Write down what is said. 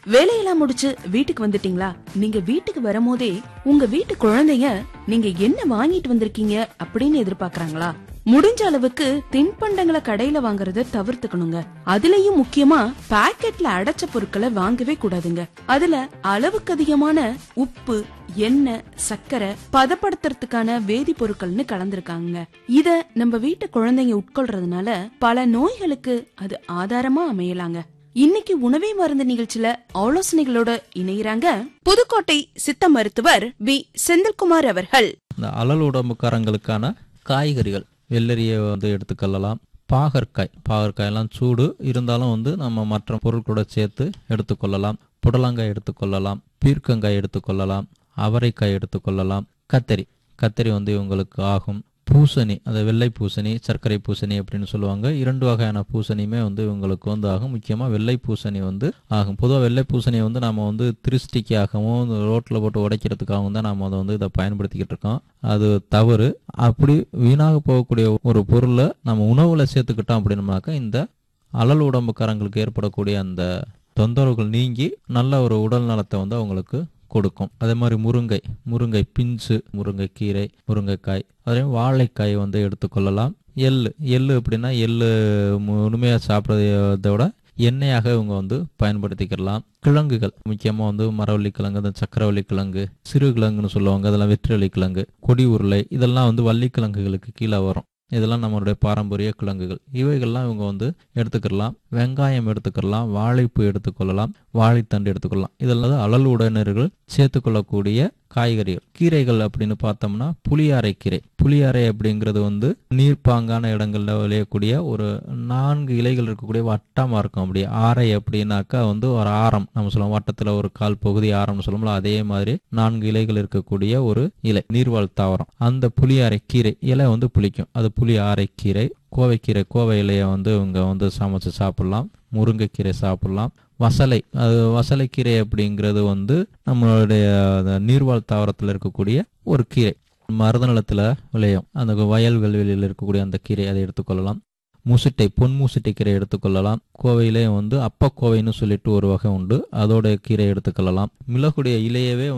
வேலையெல்லாம் முடிச்சு வீட்டுக்கு வந்துட்டீங்களா நீங்க வீட்டுக்கு வரும்போதே உங்க வீட்டு குழந்தைங்க நீங்க என்ன வாங்கிட்டு வந்திருக்கீங்க அப்படின்னு எதிர்பார்க்கறாங்களா முடிஞ்ச அளவுக்கு தின்பண்டங்களை கடையில வாங்குறத தவிர்த்துக்கணுங்க அதுலயும் முக்கியமா பாக்கெட்ல அடைச்ச பொருட்களை வாங்கவே கூடாதுங்க அதுல அளவுக்கு அதிகமான உப்பு எண்ணெய் சர்க்கரை பதப்படுத்துறதுக்கான வேதிப்பொருட்கள்னு கலந்திருக்காங்க இத நம்ம வீட்டு குழந்தைங்க உட்கொள்றதுனால பல நோய்களுக்கு அது ஆதாரமா அமையலாங்க இன்னைக்கு உணவே மருந்து நிகழ்ச்சியில ஆலோசனைகளோட இணையறாங்க புதுக்கோட்டை சித்த மருத்துவர் வி செந்தில்குமார் அவர்கள் இந்த அலல் உடம்புக்காரங்களுக்கான காய்கறிகள் வெள்ளரியை வந்து எடுத்துக்கொள்ளலாம் பாகற்காய் பாகற்காயெல்லாம் சூடு இருந்தாலும் வந்து நம்ம மற்ற பொருட்களோட சேர்த்து எடுத்துக்கொள்ளலாம் புடலங்காய் எடுத்துக்கொள்ளலாம் பீர்க்கங்காய் எடுத்துக்கொள்ளலாம் அவரைக்காய் எடுத்துக்கொள்ளலாம் கத்தரி கத்தரி வந்து இவங்களுக்கு ஆகும் பூசணி அது வெள்ளை பூசணி சர்க்கரை பூசணி அப்படின்னு சொல்லுவாங்க இரண்டு வகையான பூசணியுமே வந்து இவங்களுக்கு வந்து ஆகும் முக்கியமாக வெள்ளை பூசணி வந்து ஆகும் பொதுவாக வெள்ளை பூசணியை வந்து நம்ம வந்து திருஷ்டிக்காகவும் ரோட்டில் போட்டு உடைக்கிறதுக்காகவும் தான் நம்ம அதை வந்து இதை பயன்படுத்திக்கிட்டு இருக்கோம் அது தவறு அப்படி வீணாக போகக்கூடிய ஒரு பொருளை நம்ம உணவுல சேர்த்துக்கிட்டோம் அப்படின்னம்னாக்கா இந்த அலல் உடம்புக்காரங்களுக்கு ஏற்படக்கூடிய அந்த தொந்தரவுகள் நீங்கி நல்ல ஒரு உடல் நலத்தை வந்து அவங்களுக்கு கொடுக்கும் அதே மாதிரி முருங்கை முருங்கை பிஞ்சு முருங்கை கீரை முருங்கைக்காய் அதே மாதிரி வாழைக்காய் வந்து எடுத்துக்கொள்ளலாம் எள்ளு எள்ளு அப்படின்னா எள்ளு முழுமையாக சாப்பிட்றதை விட எண்ணெயாக இவங்க வந்து பயன்படுத்திக்கலாம் கிழங்குகள் முக்கியமாக வந்து மரவள்ளி கிழங்கு அந்த சக்கரவள்ளி கிழங்கு சிறு கிழங்குன்னு சொல்லுவாங்க அதெல்லாம் வெற்றிவள்ளி கிழங்கு கொடி உருளை இதெல்லாம் வந்து வள்ளி கிழங்குகளுக்கு கீழே வரும் இதெல்லாம் நம்மளுடைய பாரம்பரிய கிழங்குகள் இவைகள்லாம் இவங்க வந்து எடுத்துக்கலாம் வெங்காயம் எடுத்துக்கலாம் வாழைப்பூ எடுத்துக்கொள்ளலாம் வாழைத்தண்டு எடுத்துக்கொள்ளலாம் இதெல்லாம் அழல் உடனர்கள் சேர்த்துக்கொள்ளக்கூடிய காய்கறிகள் கீரைகள் அப்படின்னு பார்த்தோம்னா புளியாரை கீரை புளியாரை அப்படிங்கிறது வந்து நீர்ப்பாங்கான இடங்கள்ல விளையக்கூடிய ஒரு நான்கு இலைகள் இருக்கக்கூடிய வட்டமா இருக்கும் அப்படி ஆரை அப்படின்னாக்கா வந்து ஒரு ஆரம் நம்ம சொல்லுவோம் வட்டத்துல ஒரு கால் பகுதி ஆரம்னு சொல்லுவோம்ல அதே மாதிரி நான்கு இலைகள் இருக்கக்கூடிய ஒரு இலை நீர்வாழ் தாவரம் அந்த புளியாரை கீரை இலை வந்து புளிக்கும் அது புளி ஆரைக்கீரை கோவைக்கீரை கோவை இலையை வந்து இவங்க வந்து சமைச்சு சாப்பிடலாம் முருங்கைக்கீரை சாப்பிடலாம் வசலை அது வசலைக்கீரை அப்படிங்கிறது வந்து நம்மளுடைய அந்த நீர்வாழ் தாவரத்தில் இருக்கக்கூடிய ஒரு கீரை மருதநிலத்தில் விளையும் அந்த வயல்வெளியில் இருக்கக்கூடிய அந்த கீரை அதை எடுத்துக்கொள்ளலாம் முசிட்டை பொன் முசிட்டை கீரை எடுத்துக்கொள்ளலாம் கோவையிலே வந்து அப்பக்கோவைன்னு சொல்லிட்டு ஒரு வகை உண்டு அதோட கீரை எடுத்துக்கொள்ளலாம் மிளகுடைய இலையவே